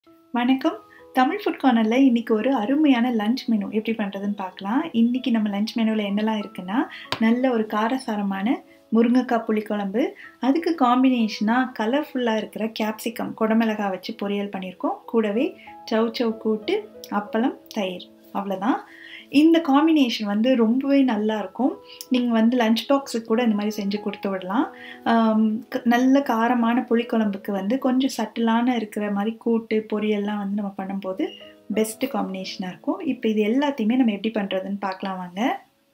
வணக்கம் தமிழ் ஃபுட் கார்னரில் இன்றைக்கி ஒரு அருமையான லஞ்ச் மெனு எப்படி பண்ணுறதுன்னு பார்க்கலாம் இன்றைக்கி நம்ம லஞ்ச் மெனுவில் என்னெல்லாம் இருக்குன்னா நல்ல ஒரு காரசாரமான முருங்கைக்காய் புளிக்குழம்பு அதுக்கு காம்பினேஷனாக கலர்ஃபுல்லாக இருக்கிற கேப்சிகம் குடமிளகாய் வச்சு பொரியல் பண்ணியிருக்கோம் கூடவே சவ் சவ் கூட்டு அப்பளம் தயிர் அவ்வளோதான் இந்த காம்பினேஷன் வந்து ரொம்பவே நல்லாயிருக்கும் நீங்கள் வந்து லஞ்ச் பாக்ஸுக்கு கூட இந்த மாதிரி செஞ்சு கொடுத்து விடலாம் நல்ல காரமான புளிக்குழம்புக்கு வந்து கொஞ்சம் சட்டிலான இருக்கிற மாதிரி கூட்டு பொரியல்லாம் வந்து நம்ம பண்ணும்போது பெஸ்ட்டு காம்பினேஷனாக இருக்கும் இப்போ இது எல்லாத்தையுமே நம்ம எப்படி பண்ணுறதுன்னு பார்க்கலாம் வாங்க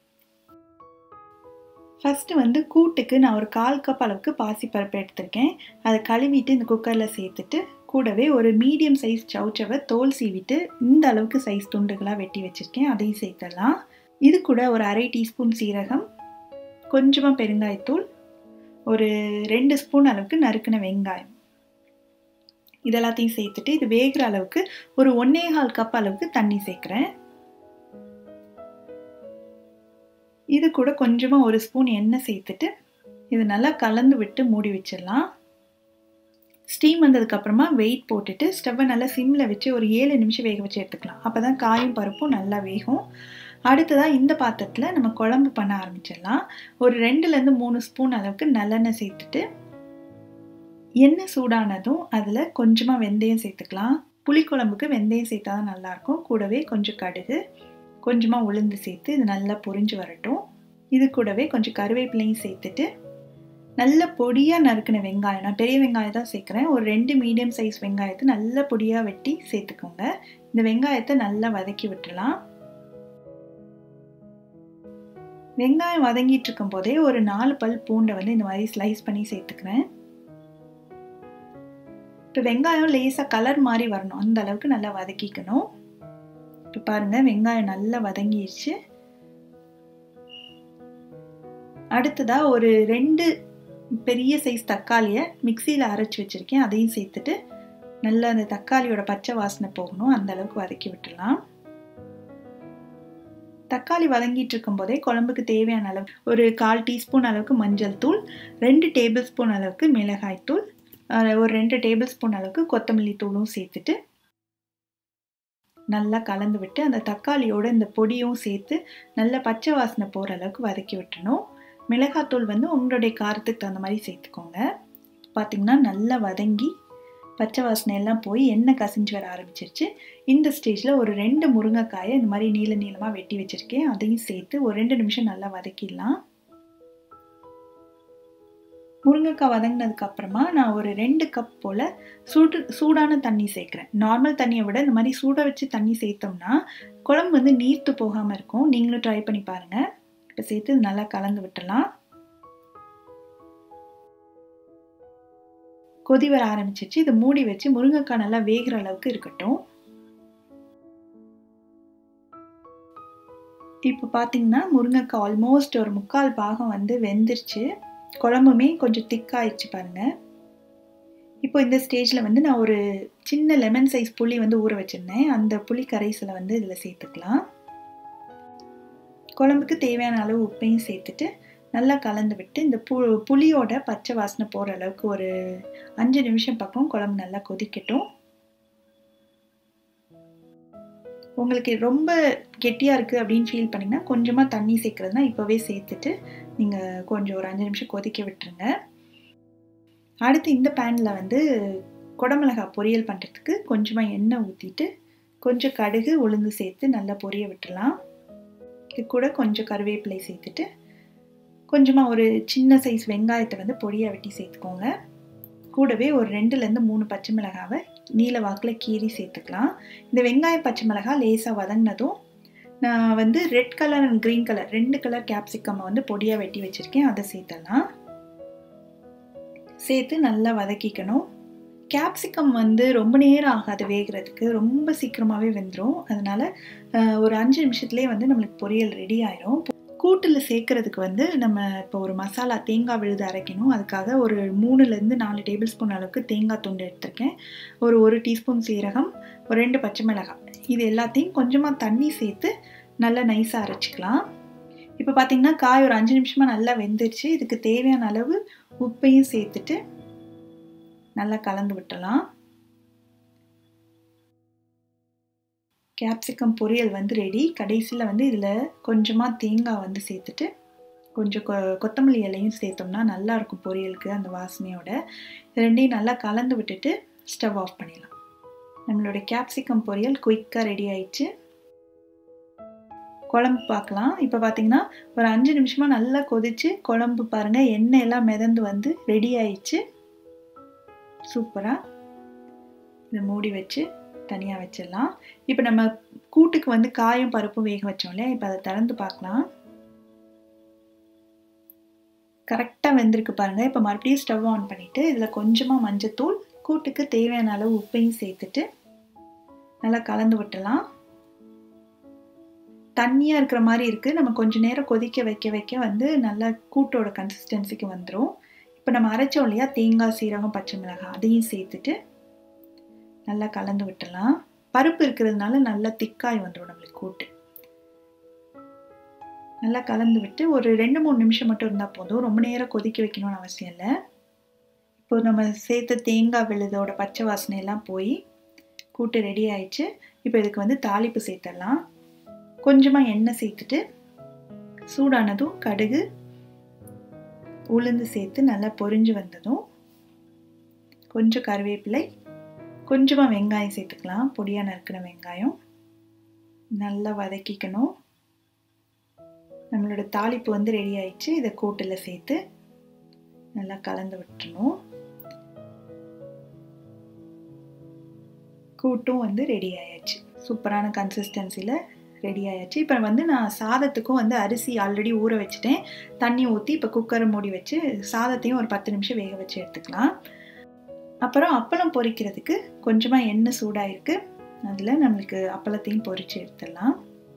ஃபஸ்ட்டு வந்து கூட்டுக்கு நான் ஒரு கால் கப் அளவுக்கு பாசிப்பருப்பு எடுத்திருக்கேன் அதை கழுவிட்டு இந்த குக்கரில் சேர்த்துட்டு கூடவே ஒரு மீடியம் சைஸ் சவுச்சவை தோல் சீவிட்டு இந்த அளவுக்கு சைஸ் துண்டுகளாக வெட்டி வச்சுருக்கேன் அதையும் சேர்த்துடலாம் இது கூட ஒரு அரை டீஸ்பூன் சீரகம் கொஞ்சமாக பெருங்காயத்தூள் ஒரு ரெண்டு ஸ்பூன் அளவுக்கு நறுக்கின வெங்காயம் இதெல்லாத்தையும் சேர்த்துட்டு இது வேகிற அளவுக்கு ஒரு ஒன்னே கால் கப் அளவுக்கு தண்ணி சேர்க்குறேன் இது கூட கொஞ்சமாக ஒரு ஸ்பூன் எண்ணெய் சேர்த்துட்டு இது நல்லா கலந்து விட்டு மூடி வச்சிடலாம் ஸ்டீம் வந்ததுக்கப்புறமா வெயிட் போட்டுட்டு ஸ்டவ்வை நல்லா சிம்மில் வச்சு ஒரு ஏழு நிமிஷம் வேக வச்சு எடுத்துக்கலாம் அப்போ தான் காயும் பருப்பும் நல்லா வேகும் அடுத்ததாக இந்த பாத்திரத்தில் நம்ம குழம்பு பண்ண ஆரம்பிச்சிடலாம் ஒரு ரெண்டுலேருந்து மூணு ஸ்பூன் அளவுக்கு நல்லெண்ணெய் சேர்த்துட்டு எண்ணெய் சூடானதும் அதில் கொஞ்சமாக வெந்தயம் சேர்த்துக்கலாம் புளிக்குழம்புக்கு வெந்தயம் சேர்த்தா தான் நல்லாயிருக்கும் கூடவே கொஞ்சம் கடுகு கொஞ்சமாக உளுந்து சேர்த்து இது நல்லா பொரிஞ்சு வரட்டும் இது கூடவே கொஞ்சம் கருவேப்பிலையும் சேர்த்துட்டு நல்ல பொடியாக நறுக்கின வெங்காயம் நான் பெரிய வெங்காயம் தான் சேர்க்குறேன் ஒரு ரெண்டு மீடியம் சைஸ் வெங்காயத்தை நல்ல பொடியாக வெட்டி சேர்த்துக்கோங்க இந்த வெங்காயத்தை நல்லா வதக்கி விட்டுலாம் வெங்காயம் வதங்கிட்டு இருக்கும் போதே ஒரு நாலு பல் பூண்டை வந்து இந்த மாதிரி ஸ்லைஸ் பண்ணி சேர்த்துக்கிறேன் இப்போ வெங்காயம் லேசாக கலர் மாதிரி வரணும் அந்த அளவுக்கு நல்லா வதக்கிக்கணும் இப்போ பாருங்கள் வெங்காயம் நல்லா வதங்கிடுச்சு அடுத்ததாக ஒரு ரெண்டு பெரிய சைஸ் தக்காளியை மிக்சியில் அரைச்சி வச்சுருக்கேன் அதையும் சேர்த்துட்டு நல்லா அந்த தக்காளியோட பச்சை வாசனை போகணும் அந்த அளவுக்கு வதக்கி விட்டுடலாம் தக்காளி வதங்கிட்டு இருக்கும் போதே குழம்புக்கு தேவையான அளவு ஒரு கால் டீஸ்பூன் அளவுக்கு மஞ்சள் தூள் ரெண்டு டேபிள் ஸ்பூன் அளவுக்கு மிளகாய் தூள் ஒரு ரெண்டு டேபிள் ஸ்பூன் அளவுக்கு கொத்தமல்லி தூளும் சேர்த்துட்டு நல்லா கலந்து விட்டு அந்த தக்காளியோட இந்த பொடியும் சேர்த்து நல்லா பச்சை வாசனை போகிற அளவுக்கு வதக்கி விட்டுணும் மிளகாத்தூள் வந்து உங்களுடைய காரத்துக்கு தகுந்த மாதிரி சேர்த்துக்கோங்க பார்த்திங்கன்னா நல்லா வதங்கி பச்சை வாசனை எல்லாம் போய் எண்ணெய் கசிஞ்சு வர ஆரம்பிச்சிருச்சு இந்த ஸ்டேஜில் ஒரு ரெண்டு முருங்கைக்காயை இந்த மாதிரி நீள நீளமாக வெட்டி வச்சுருக்கேன் அதையும் சேர்த்து ஒரு ரெண்டு நிமிஷம் நல்லா வதக்கிடலாம் முருங்கைக்காய் வதங்கினதுக்கு அப்புறமா நான் ஒரு ரெண்டு கப் போல் சூடு சூடான தண்ணி சேர்க்குறேன் நார்மல் தண்ணியை விட இந்த மாதிரி சூட வச்சு தண்ணி சேர்த்தோம்னா குழம்பு வந்து நீர்த்து போகாமல் இருக்கும் நீங்களும் ட்ரை பண்ணி பாருங்கள் இப்போ சேர்த்து நல்லா கலந்து விட்டுலாம் கொதி வர ஆரம்பிச்சிச்சு இதை மூடி வச்சு முருங்கைக்காய் நல்லா வேகிற அளவுக்கு இருக்கட்டும் இப்போ பார்த்தீங்கன்னா முருங்கைக்காய் ஆல்மோஸ்ட் ஒரு முக்கால் பாகம் வந்து வெந்துருச்சு குழம்புமே கொஞ்சம் திக்காயிடுச்சு பாருங்கள் இப்போ இந்த ஸ்டேஜில் வந்து நான் ஒரு சின்ன லெமன் சைஸ் புளி வந்து ஊற வச்சுருந்தேன் அந்த புளி கரைசலை வந்து இதில் சேர்த்துக்கலாம் குழம்புக்கு தேவையான அளவு உப்பையும் சேர்த்துட்டு நல்லா கலந்து விட்டு இந்த பு புளியோட பச்சை வாசனை போகிற அளவுக்கு ஒரு அஞ்சு நிமிஷம் பக்கம் குழம்பு நல்லா கொதிக்கட்டும் உங்களுக்கு ரொம்ப கெட்டியாக இருக்குது அப்படின்னு ஃபீல் பண்ணிங்கன்னா கொஞ்சமாக தண்ணி சேர்க்குறதுனா இப்போவே சேர்த்துட்டு நீங்கள் கொஞ்சம் ஒரு அஞ்சு நிமிஷம் கொதிக்க விட்டுருங்க அடுத்து இந்த பேனில் வந்து குடமிளகாய் பொரியல் பண்ணுறதுக்கு கொஞ்சமாக எண்ணெய் ஊற்றிட்டு கொஞ்சம் கடுகு உளுந்து சேர்த்து நல்லா பொரிய விட்டுடலாம் இது கூட கொஞ்சம் கருவேப்பிலை சேர்த்துட்டு கொஞ்சமாக ஒரு சின்ன சைஸ் வெங்காயத்தை வந்து பொடியாக வெட்டி சேர்த்துக்கோங்க கூடவே ஒரு ரெண்டுலேருந்து மூணு பச்சை மிளகாவை நீல வாக்கில் கீரி சேர்த்துக்கலாம் இந்த வெங்காய பச்சை மிளகாய் லேசாக வதங்கினதும் நான் வந்து red colour and green colour ரெண்டு கலர் கேப்சிகம் வந்து பொடியாக வெட்டி வச்சுருக்கேன் அதை சேர்த்தலாம் சேர்த்து நல்லா வதக்கிக்கணும் கேப்சிகம் வந்து ரொம்ப நேரம் ஆகாது வேகிறதுக்கு ரொம்ப சீக்கிரமாகவே வெந்துடும் அதனால் ஒரு அஞ்சு நிமிஷத்துலேயே வந்து நம்மளுக்கு பொரியல் ரெடி ஆயிரும் கூட்டில் சேர்க்கறதுக்கு வந்து நம்ம இப்போ ஒரு மசாலா தேங்காய் விழுது அரைக்கணும் அதுக்காக ஒரு மூணுலேருந்து நாலு டேபிள் ஸ்பூன் அளவுக்கு தேங்காய் துண்டு எடுத்திருக்கேன் ஒரு ஒரு டீஸ்பூன் சீரகம் ஒரு ரெண்டு பச்சை மிளகாய் இது எல்லாத்தையும் கொஞ்சமாக தண்ணி சேர்த்து நல்லா நைஸாக அரைச்சிக்கலாம் இப்போ பார்த்தீங்கன்னா காய் ஒரு அஞ்சு நிமிஷமாக நல்லா வெந்துருச்சு இதுக்கு தேவையான அளவு உப்பையும் சேர்த்துட்டு நல்லா கலந்து விட்டலாம் கேப்சிகம் பொரியல் வந்து ரெடி கடைசியில் வந்து இதில் கொஞ்சமாக தேங்காய் வந்து சேர்த்துட்டு கொஞ்சம் கொ கொத்தமல்லி இலையும் சேர்த்தோம்னா நல்லாயிருக்கும் பொரியலுக்கு அந்த வாசனையோட ரெண்டையும் நல்லா கலந்து விட்டுட்டு ஸ்டவ் ஆஃப் பண்ணிடலாம் நம்மளோட கேப்சிகம் பொரியல் குயிக்காக ரெடி ஆயிடுச்சு குழம்பு பார்க்கலாம் இப்போ பார்த்தீங்கன்னா ஒரு அஞ்சு நிமிஷமாக நல்லா கொதிச்சு குழம்பு பாருங்கள் எண்ணெய் எல்லாம் மிதந்து வந்து ரெடி ஆயிடுச்சு சூப்பராக இதை மூடி வச்சு தனியாக வச்சிடலாம் இப்போ நம்ம கூட்டுக்கு வந்து காயும் பருப்பும் வேக வச்சோம் இல்லையா இப்போ அதை திறந்து பார்க்கலாம் கரெக்டாக வெந்திருக்கு பாருங்கள் இப்போ மறுபடியும் ஸ்டவ் ஆன் பண்ணிவிட்டு இதில் கொஞ்சமாக மஞ்சத்தூள் கூட்டுக்கு தேவையான அளவு உப்பையும் சேர்த்துட்டு நல்லா கலந்து விட்டலாம் தண்ணியாக இருக்கிற மாதிரி இருக்குது நம்ம கொஞ்சம் நேரம் கொதிக்க வைக்க வைக்க வந்து நல்லா கூட்டோட கன்சிஸ்டன்சிக்கு வந்துடும் இப்போ நம்ம அரைச்சோம் இல்லையா தேங்காய் சீரகம் பச்சை மிளகாய் அதையும் சேர்த்துட்டு நல்லா கலந்து விட்டுலாம் பருப்பு இருக்கிறதுனால நல்லா திக்காய் வந்துடும் நம்மளுக்கு கூட்டு நல்லா கலந்து விட்டு ஒரு ரெண்டு மூணு நிமிஷம் மட்டும் இருந்தால் போதும் ரொம்ப நேரம் கொதிக்க வைக்கணும்னு அவசியம் இல்லை இப்போ நம்ம சேர்த்த தேங்காய் விழுதோட பச்சை வாசனை எல்லாம் போய் கூட்டு ரெடி ஆயிடுச்சு இப்போ இதுக்கு வந்து தாளிப்பு சேர்த்துடலாம் கொஞ்சமாக எண்ணெய் சேர்த்துட்டு சூடானதும் கடுகு உளுந்து சேர்த்து நல்லா பொரிஞ்சு வந்ததும் கொஞ்சம் கருவேப்பிலை கொஞ்சமாக வெங்காயம் சேர்த்துக்கலாம் பொடியாக நறுக்கின வெங்காயம் நல்லா வதக்கிக்கணும் நம்மளோட தாளிப்பு வந்து ரெடி ஆயிடுச்சு இதை கூட்டில் சேர்த்து நல்லா கலந்து விட்டுணும் கூட்டும் வந்து ரெடி ஆயாச்சு சூப்பரான கன்சிஸ்டன்சியில் ரெடி ஆயாச்சு இப்போ வந்து நான் சாதத்துக்கும் வந்து அரிசி ஆல்ரெடி ஊற வச்சுட்டேன் தண்ணி ஊற்றி இப்போ குக்கரை மூடி வச்சு சாதத்தையும் ஒரு பத்து நிமிஷம் வேக வச்சு எடுத்துக்கலாம் அப்புறம் அப்பளம் பொரிக்கிறதுக்கு கொஞ்சமாக எண்ணெய் சூடாக இருக்குது அதில் நம்மளுக்கு அப்பளத்தையும் பொரித்து எடுத்துடலாம்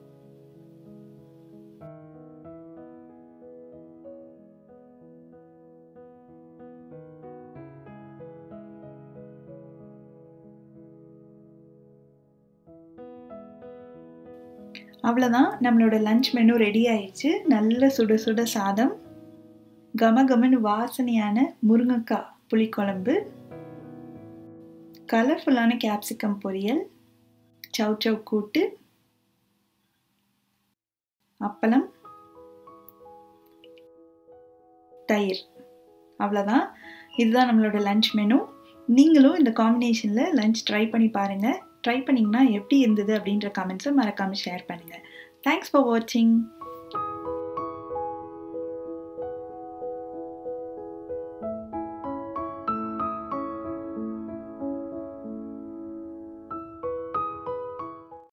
அவ்வளோதான் நம்மளோட லஞ்ச் மெனு ரெடி ஆயிடுச்சு நல்ல சுட சுட சாதம் கம கமன்னு வாசனையான முருங்கைக்காய் புளிக்குழம்பு கலர்ஃபுல்லான கேப்சிகம் பொரியல் சவ் சவ் கூட்டு அப்பளம் தயிர் அவ்வளோதான் இதுதான் நம்மளோட லஞ்ச் மெனு நீங்களும் இந்த காம்பினேஷனில் லஞ்ச் ட்ரை பண்ணி பாருங்கள் ட்ரை பண்ணிங்கன்னா எப்படி இருந்தது அப்படின்ற கமெண்ட்ஸை மறக்காமல் ஷேர் பண்ணுங்கள் தேங்க்ஸ் ஃபார் வாட்சிங்